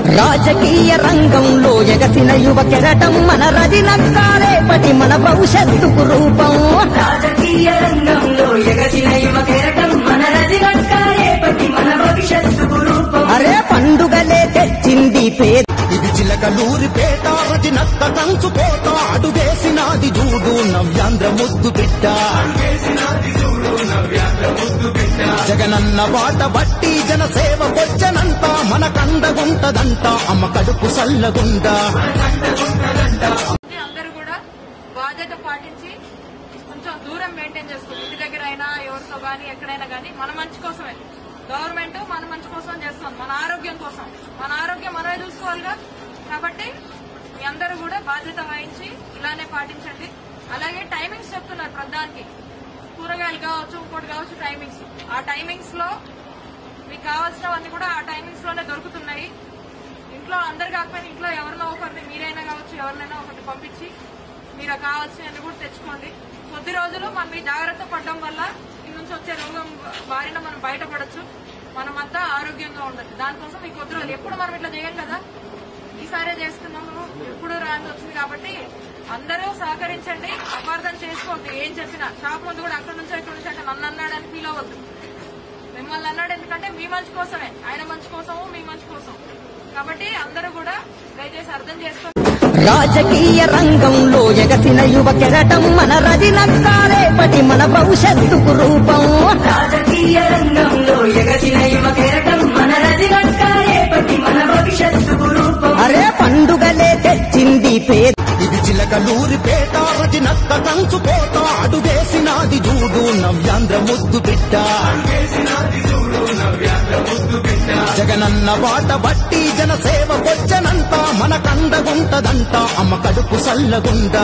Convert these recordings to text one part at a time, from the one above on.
రాజకీయ రంగంలో ఎగసిన యువ కెరటం మన రజనక్కాలే పటి మన భవిష్యత్తుకు రూపం రాజకీయ రంగంలో ఎగసిన యువ కెరటం మన రజనక్కాలే పట్టి మన భవిష్యత్తు రూపం అరే పండుగలే తెచ్చింది పేద ఇది చిలకలూరి పేట రజనక్క కంచుకోట అడుగేసినాది చూడు నవ్యాంధ్ర ముద్దు బిడ్డ జగనన్న బాట బట్టి జనసేవ వచ్చనంట మన కండగుంటదంట అమ్మ కడుపు సల్లగుండా అందరూ కూడా బాధ్యత పాటించి కొంచెం దూరం మెయింటైన్ చేసుకోవాలి ఇంటి దగ్గర అయినా ఎవరితో గానీ ఎక్కడైనా గానీ మన మంచి కోసమే గవర్నమెంట్ మన మంచి కోసం చేస్తుంది మన ఆరోగ్యం కోసం మన ఆరోగ్యం మనమే చూసుకోవాలిగా కాబట్టి మీ అందరూ కూడా బాధ్యత వహించి ఇలానే పాటించండి అలాగే టైమింగ్స్ చెప్తున్నారు ప్రధానికి కూరగాయలు కావచ్చు ఇంకోటి కావచ్చు టైమింగ్స్ ఆ టైమింగ్స్ లో మీకు కావాల్సినవన్నీ కూడా ఆ టైమింగ్స్ లోనే దొరుకుతున్నాయి ఇంట్లో అందరు కాకపోయినా ఇంట్లో ఎవరినో ఒకరిని మీరైనా కావచ్చు ఎవరినైనా ఒకటి పంపించి మీరు కావాల్సినవి కూడా తెచ్చుకోండి కొద్ది రోజులు మనం ఈ జాగ్రత్త పడడం వల్ల ఈ నుంచి వచ్చే రోగం బారిన మనం బయటపడొచ్చు మనమంతా ఆరోగ్యంగా ఉండొచ్చు దానికోసం ఈ కొద్ది రోజులు ఎప్పుడు మనం ఇట్లా చేయం కదా ఈసారే చేస్తున్నాము ఎప్పుడు రాని వచ్చింది కాబట్టి అందరూ సహకరించండి అపార్థం చేసుకోవద్దు ఏం చెప్పినా షాప్ ముందు కూడా అక్కడ నుంచి ఇక్కడ నుంచి అక్కడ నన్ను అన్నాడని ఫీల్ అవ్వద్దు మిమ్మల్ని అన్నాడు ఎందుకంటే మీ మంచి కోసమే ఆయన మంచి కోసము మీ మంచి కోసం కాబట్టి అందరూ కూడా దయచేసి అర్థం చేసుకోండి రాజకీయ రంగంలో ఎగసిన యువ కెరటం మన రజనక్కాలే పటి మన భవిష్యత్తుకు రూపం రాజకీయ రంగంలో ఎగసిన యువ కెరటం మన రజనక్కాలే పట్టి మన భవిష్యత్తు రూపం అరే పండుగలే తెచ్చింది పేద ఇది చిలకలూరి పేట రజనక్క కంచుకోట అడుగేసినాది చూడు నవ్యాంధ్ర ముద్దు బిడ్డ జగనన్న బాట బట్టి జనసేవ వచ్చనంట మన కండగుంటదంట అమ్మ కడుపు సల్లగుండా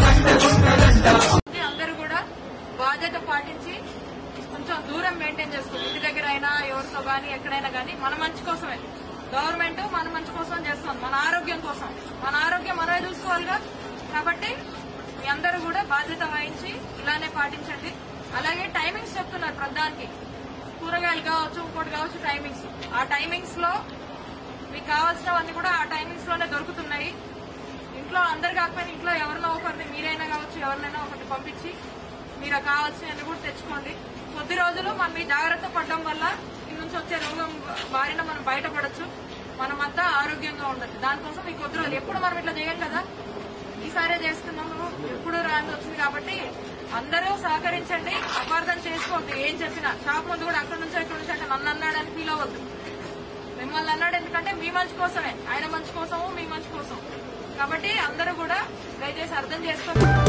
అందరూ కూడా బాధ్యత పాటించి కొంచెం దూరం మెయింటైన్ చేసుకోవాలి ఇంటి దగ్గర అయినా ఎవరితో గానీ ఎక్కడైనా గానీ మన మంచి కోసమే గవర్నమెంట్ మన మంచి కోసం చేస్తుంది మన ఆరోగ్యం కోసం మన ఆరోగ్యం మనమే చూసుకోవాలిగా కాబట్టి మీ అందరూ కూడా బాధ్యత వహించి ఇలానే పాటించండి అలాగే టైమింగ్స్ చెప్తున్నారు ప్రధానికి కూరగాయలు కావచ్చు ఇంకోటి కావచ్చు టైమింగ్స్ ఆ టైమింగ్స్ లో మీకు కావాల్సినవన్నీ కూడా ఆ టైమింగ్స్ లోనే దొరుకుతున్నాయి ఇంట్లో అందరు కాకపోయినా ఇంట్లో ఎవరినో ఒకరిని మీరైనా కావచ్చు ఎవరినైనా ఒకటి పంపించి మీరు కావాల్సినవి కూడా తెచ్చుకోండి కొద్ది రోజులు మనం ఈ జాగ్రత్త పడడం వల్ల ఈ నుంచి వచ్చే రోగం బారిన మనం బయటపడొచ్చు మనమంతా ఆరోగ్యంగా ఉండొచ్చు దానికోసం ఈ కొద్ది రోజులు ఎప్పుడు మనం ఇట్లా చేయం కదా ఈసారే చేస్తున్నాము ఎప్పుడు రాని వచ్చింది కాబట్టి అందరూ సహకరించండి అపార్థం చేసుకోవద్దు ఏం చెప్పినా షాప్ ముందు కూడా అక్కడ నుంచి ఇక్కడ నుంచి అక్కడ నన్ను అన్నాడని ఫీల్ అవ్వద్దు మిమ్మల్ని అన్నాడు ఎందుకంటే మీ మంచి కోసమే ఆయన మంచి కోసము మీ మంచి కోసం కాబట్టి అందరూ కూడా దయచేసి అర్థం చేసుకోండి